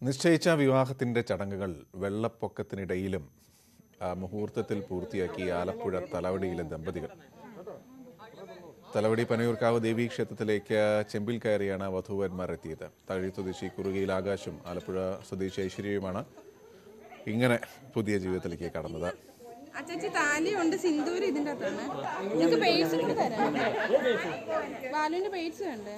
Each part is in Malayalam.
നിശ്ചയിച്ച വിവാഹത്തിന്റെ ചടങ്ങുകൾ വെള്ളപ്പൊക്കത്തിനിടയിലും ആ, മുഹൂർത്തത്തിൽ പൂർത്തിയാക്കി ആലപ്പുഴ തലവടിയിലെ ദമ്പതികൾ തലവടി പനയൂർക്കാവ് ദേവീ ക്ഷേത്രത്തിലേക്ക് ചെമ്പിൽ കയറിയാണ് വധൂവന്മാർ എത്തിയത് തഴി സ്വദേശി കുറുകയിൽ ആകാശും ആലപ്പുഴ സ്വദേശി ഐശ്വര്യയുമാണ് ഇങ്ങനെ പുതിയ ജീവിതത്തിലേക്ക് കടന്നത് അച്ചച്ചി താലിയുണ്ട് സിന്ദൂര് ഇതിന്റെ അകത്താണ് നിങ്ങൾക്ക് പേഴ്സ് കൂടെ തരാം ബാലുവിന്റെ പേഴ്സ് വേണ്ടേ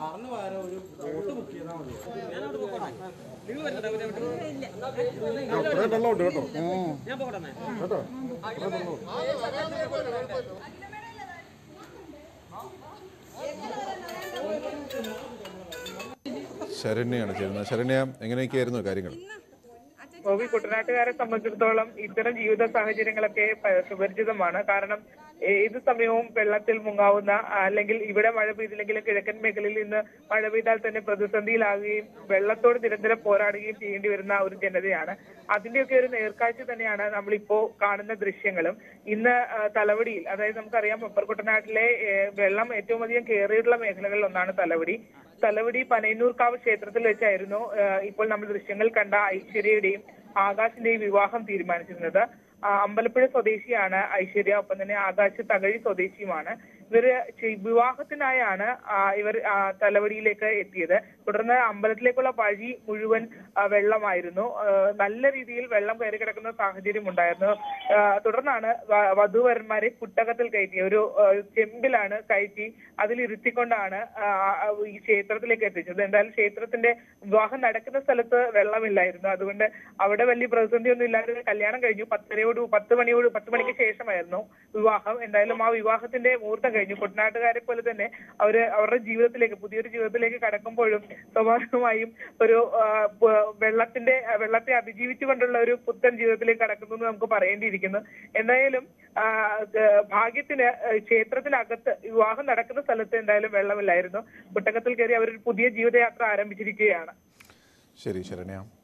ശരണ്യാണ് ചേരുന്നത് ശരണ്യ എങ്ങനെയൊക്കെയായിരുന്നു കാര്യങ്ങൾ ഗോപി കുട്ടനാട്ടുകാരെ സംബന്ധിച്ചിടത്തോളം ഇത്തരം ജീവിത സാഹചര്യങ്ങളൊക്കെ പ- സുപരിചിതമാണ് കാരണം ഏത് സമയവും വെള്ളത്തിൽ മുങ്ങാവുന്ന അല്ലെങ്കിൽ ഇവിടെ മഴ പെയ്തില്ലെങ്കിലും കിഴക്കൻ മേഖലയിൽ നിന്ന് മഴ പെയ്താൽ തന്നെ പ്രതിസന്ധിയിലാകുകയും വെള്ളത്തോട് നിരന്തരം പോരാടുകയും ചെയ്യേണ്ടി വരുന്ന ഒരു ജനതയാണ് അതിന്റെയൊക്കെ ഒരു നേർക്കാഴ്ച തന്നെയാണ് നമ്മളിപ്പോ കാണുന്ന ദൃശ്യങ്ങളും ഇന്ന് ആ, തലവടിയിൽ അതായത് നമുക്കറിയാം അപ്പർ കുട്ടനാട്ടിലെ ഏ, വെള്ളം ഏറ്റവും അധികം കയറിയിട്ടുള്ള മേഖലകളിൽ ഒന്നാണ് തലവടി തലവടി പനയന്നൂർക്കാവ് ക്ഷേത്രത്തിൽ വെച്ചായിരുന്നു ആ, ഇപ്പോൾ നമ്മൾ ദൃശ്യങ്ങൾ കണ്ട ഐശ്വര്യയുടെയും ആകാശിന്റെയും വിവാഹം തീരുമാനിച്ചിരുന്നത് ആ, അമ്പലപ്പുഴ സ്വദേശിയാണ് ഐശ്വര്യ ഒപ്പം തന്നെ ആകാശ് തകഴി സ്വദേശിയുമാണ് ഇവര് ചെ- വിവാഹത്തിനായാണ് ആ, ഇവർ ആ, തലവടിയിലേക്ക് എത്തിയത് തുടർന്ന് അമ്പലത്തിലേക്കുള്ള വഴി മുഴുവൻ ആ, വെള്ളമായിരുന്നു ആ, നല്ല രീതിയിൽ വെള്ളം കയറി കിടക്കുന്ന സാഹചര്യം ഉണ്ടായിരുന്നു ആ, തുടർന്നാണ് വ- വധൂവരന്മാരെ കുട്ടകത്തിൽ കയറ്റി ഒരു ആ, ചെമ്പിലാണ് കയറ്റി അതിലിരുത്തിക്കൊണ്ടാണ് ആ, ആ, ഈ ക്ഷേത്രത്തിലേക്ക് എത്തിച്ചത് എന്തായാലും ക്ഷേത്രത്തിന്റെ വിവാഹം നടക്കുന്ന സ്ഥലത്ത് വെള്ളമില്ലായിരുന്നു അതുകൊണ്ട് അവിടെ വലിയ പ്രതിസന്ധി ഒന്നും ഇല്ലാതെ കല്യാണം കഴിഞ്ഞു പത്തരയോട് പത്ത് മണിയോട് പത്ത് മണിക്ക് ശേഷമായിരുന്നു വിവാഹം എന്തായാലും ആ വിവാഹത്തിന്റെ മുഹൂർത്തം കഴിഞ്ഞു കുട്ടനാട്ടുകാരെ പോലെ തന്നെ അവര് അവരുടെ ജീവിതത്തിലേക്ക് പുതിയൊരു ജീവിതത്തിലേക്ക് കടക്കുമ്പോഴും സ്വാഭാവികമായും ഒരു ആ, പ- വെള്ളത്തിന്റെ ആ, വെള്ളത്തെ അതിജീവിച്ചുകൊണ്ടുള്ള ഒരു പുത്തൻ ജീവിതത്തിലേക്ക് കടക്കുന്നു എന്ന് നമുക്ക് പറയേണ്ടിയിരിക്കുന്നു എന്തായാലും ആ, ഏഹ്, ഭാഗ്യത്തിന് ഏഹ്, ക്ഷേത്രത്തിനകത്ത് വിവാഹം നടക്കുന്ന സ്ഥലത്ത് എന്തായാലും വെള്ളമില്ലായിരുന്നു കുട്ടകത്തിൽ കയറി അവർ ഒരു പുതിയ ജീവിതയാത്ര ആരംഭിച്ചിരിക്കുകയാണ് ശരി ശരണ്യ